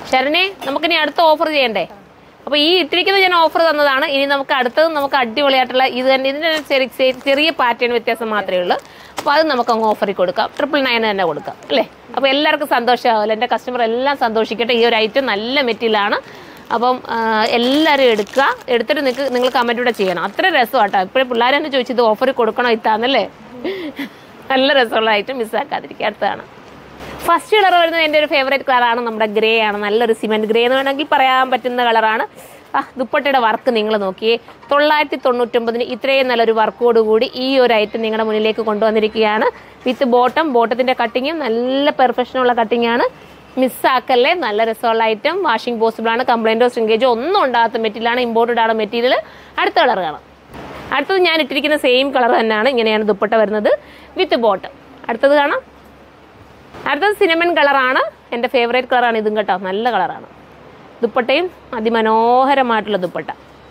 ശരണേ നമുക്കിനി അടുത്ത ഓഫർ ചെയ്യണ്ടേ അപ്പോൾ ഈ ഇട്ടിരിക്കുന്നത് ഞാൻ ഓഫർ തന്നതാണ് ഇനി നമുക്ക് അടുത്തത് നമുക്ക് അടിപൊളിയായിട്ടുള്ള ഇത് തന്നെ ഇതിൻ്റെ ചെറിയ ചെറിയ- ചെറിയ പാറ്റേൺ വ്യത്യാസം മാത്രമേ ഉള്ളൂ അപ്പോൾ അത് നമുക്ക് അങ്ങ് ഓഫറിൽ കൊടുക്കാം ട്രിപ്പിൾ നയൻ തന്നെ കൊടുക്കാം അല്ലേ അപ്പോൾ എല്ലാവർക്കും സന്തോഷമാവില്ല എൻ്റെ കസ്റ്റമർ എല്ലാം സന്തോഷിക്കട്ടെ ഈ ഒരു ഐറ്റം നല്ല മെറ്റീരിയലാണ് അപ്പം ആ, എല്ലാവരും എടുക്കുക എടുത്തിട്ട് നിങ്ങൾക്ക് നിങ്ങൾ കമൻറ്റ് കൂടെ ചെയ്യണം അത്ര രസമാട്ടോ ഇപ്പോഴും പിള്ളേർ തന്നെ ചോദിച്ചത് ഓഫറിൽ കൊടുക്കണോ ഇത്താന്നല്ലേ നല്ല രസമുള്ള ഐറ്റം മിസ്സാക്കാതിരിക്കുക അടുത്തതാണ് ഫസ്റ്റ് കളർ വരുന്നത് എൻ്റെ ഒരു ഫേവറേറ്റ് കളറാണ് നമ്മുടെ ഗ്രേ ആണ് നല്ലൊരു സിമെൻറ്റ് ഗ്രേ എന്ന് വേണമെങ്കിൽ പറയാൻ പറ്റുന്ന കളറാണ് ആ ദുപ്പട്ടയുടെ വർക്ക് നിങ്ങൾ നോക്കിയേ തൊള്ളായിരത്തി തൊണ്ണൂറ്റൊമ്പതിന് ഇത്രയും നല്ലൊരു വർക്കോട് കൂടി ഈ ഒരു ഐറ്റം നിങ്ങളുടെ മുന്നിലേക്ക് കൊണ്ടുവന്നിരിക്കുകയാണ് വിത്ത് ബോട്ടം ബോട്ടത്തിൻ്റെ കട്ടിങ്ങും നല്ല പെർഫെക്ഷനുള്ള കട്ടിങ്ങാണ് മിസ്സാക്കല്ലേ നല്ല രസമുള്ള ഐറ്റം വാഷിംഗ് പോസിബിൾ ആണ് കംപ്ലൈൻറ്റോ ശൃംഗേജോ ഒന്നും ഉണ്ടാകാത്ത മെറ്റീരിയലാണ് ഇമ്പോർട്ടഡ് ആണ് മെറ്റീരിയൽ അടുത്ത കളർ കാണാം അടുത്തത് ഞാൻ ഇട്ടിരിക്കുന്ന സെയിം കളർ തന്നെയാണ് ഇങ്ങനെയാണ് ദുപ്പട്ട വരുന്നത് വിത്ത് ബോട്ടം അടുത്തത് കാണാം അടുത്തത് സിനമൻ കളറാണ് എൻ്റെ ഫേവറേറ്റ് കളറാണ് ഇതും കേട്ടോ നല്ല കളറാണ് ദുപ്പട്ടയും അതിമനോഹരമായിട്ടുള്ള ദുപ്പട്ട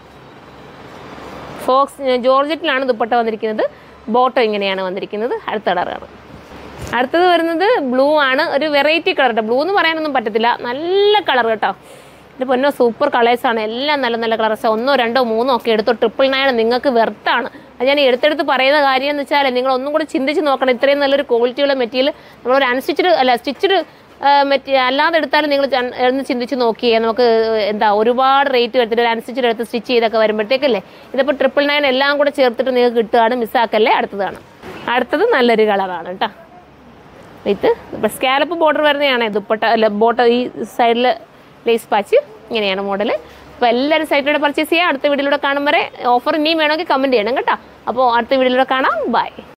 ഫോക്സ് ജോർജറ്റിലാണ് ദുപ്പട്ട വന്നിരിക്കുന്നത് ബോട്ടം ഇങ്ങനെയാണ് വന്നിരിക്കുന്നത് അടുത്ത കളറാണ് അടുത്തത് വരുന്നത് ബ്ലൂ ആണ് ഒരു വെറൈറ്റി കളർ കേട്ടോ ബ്ലൂ എന്ന് പറയാനൊന്നും പറ്റത്തില്ല നല്ല കളർ കേട്ടോ ഇത് പൊന്നോ സൂപ്പർ കളേഴ്സാണ് എല്ലാം നല്ല നല്ല കളേഴ്സ് ഒന്നോ രണ്ടോ മൂന്നോ ഒക്കെ എടുത്തോ ട്രിപ്പിൾ നയൻ നിങ്ങൾക്ക് വെർത്താണ് അത് ഞാൻ എടുത്തെടുത്ത് പറയുന്ന കാര്യം എന്ന് വെച്ചാൽ നിങ്ങൾ ഒന്നും കൂടി ചിന്തിച്ച് നോക്കണം ഇത്രയും നല്ലൊരു ക്വാളിറ്റിയുള്ള മെറ്റീരിയൽ നമ്മളൊരു അൺസ്റ്റിച്ചഡ് അല്ല സ്റ്റിച്ചഡ് മെറ്റീ അല്ലാതെ എടുത്താലും നിങ്ങൾ ചൻ- ഒന്ന് ചിന്തിച്ച് നോക്കിയേ നമുക്ക് എന്താ ഒരുപാട് റേറ്റ് എടുത്തിട്ട് ഒരു അൺസ്റ്റിച്ചഡ് എടുത്ത് സ്റ്റിച്ച് ചെയ്തൊക്കെ വരുമ്പോഴത്തേക്കല്ലേ ഇതിപ്പോൾ ട്രിപ്പിൾ നയൻ എല്ലാം കൂടെ ചേർത്തിട്ട് നിങ്ങൾക്ക് കിട്ടുകയാണ് മിസ്സാക്കല്ലേ അടുത്തതാണ് അടുത്തത് നല്ലൊരു കളറാണ് കേട്ടോ വിത്ത് സ്കാലപ്പ് ബോർഡർ വരുന്നതാണ് ദുപ്പട്ട അല്ല ബോട്ട ഈ സൈഡിൽ ലേസ് പാച്ച് ഇങ്ങനെയാണ് മോഡൽ അപ്പോൾ എല്ലാവരും സൈറ്റിലൂടെ പർച്ചേസ് ചെയ്യുക അടുത്ത വീഡിയോയിലൂടെ കാണും വരെ ഓഫർ ഇനിയും വേണമെങ്കിൽ കമൻറ്റ് ചെയ്യണം കേട്ടോ അപ്പോൾ അടുത്ത വീഡിയോയിലൂടെ കാണാം ബൈ